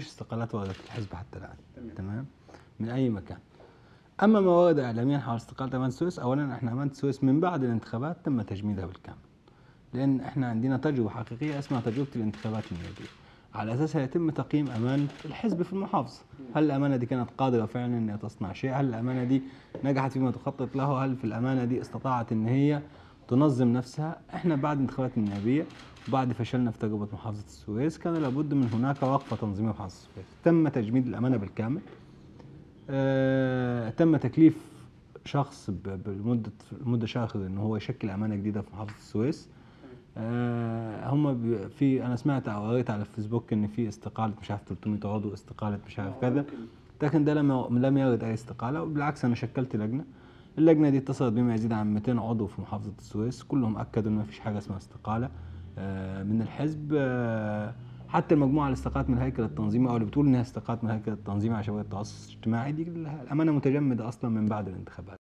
فيش استقالات وردت الحزب حتى الان تمام من اي مكان اما ما ورد اعلاميا حول استقاله امانه السويس اولا احنا امانه السويس من بعد الانتخابات تم تجميدها بالكامل لان احنا عندنا تجربه حقيقيه اسمها تجربه الانتخابات النيابيه على اساسها يتم تقييم امانه الحزب في المحافظه هل الامانه دي كانت قادره فعلا انها تصنع شيء هل الامانه دي نجحت فيما تخطط له هل في الامانه دي استطاعت ان هي تنظم نفسها احنا بعد الانتخابات النيابيه وبعد فشلنا في تجربه محافظه السويس كان لابد من هناك وقفه تنظيميه في محافظه السويس تم تجميد الامانه بالكامل آه، تم تكليف شخص ب- بمده مده شهر ان هو يشكل امانه جديده في محافظه السويس آه، هم بي- في انا سمعت او قريت على الفيسبوك ان في استقاله مش عارف 300 عضو استقاله مش عارف كذا لكن ده لم لم يرد اي استقاله وبالعكس انا شكلت لجنه اللجنه دي اتصلت بما يزيد عن 200 عضو في محافظه السويس كلهم اكدوا ان ما فيش حاجه اسمها استقاله آه، من الحزب آه، حتى المجموعه اللي استقالت من الهيكل التنظيمي او اللي بتقول انها استقالت من الهيكل التنظيمي عشان التخصص الاجتماعي دي الامانه متجمده اصلا من بعد الانتخابات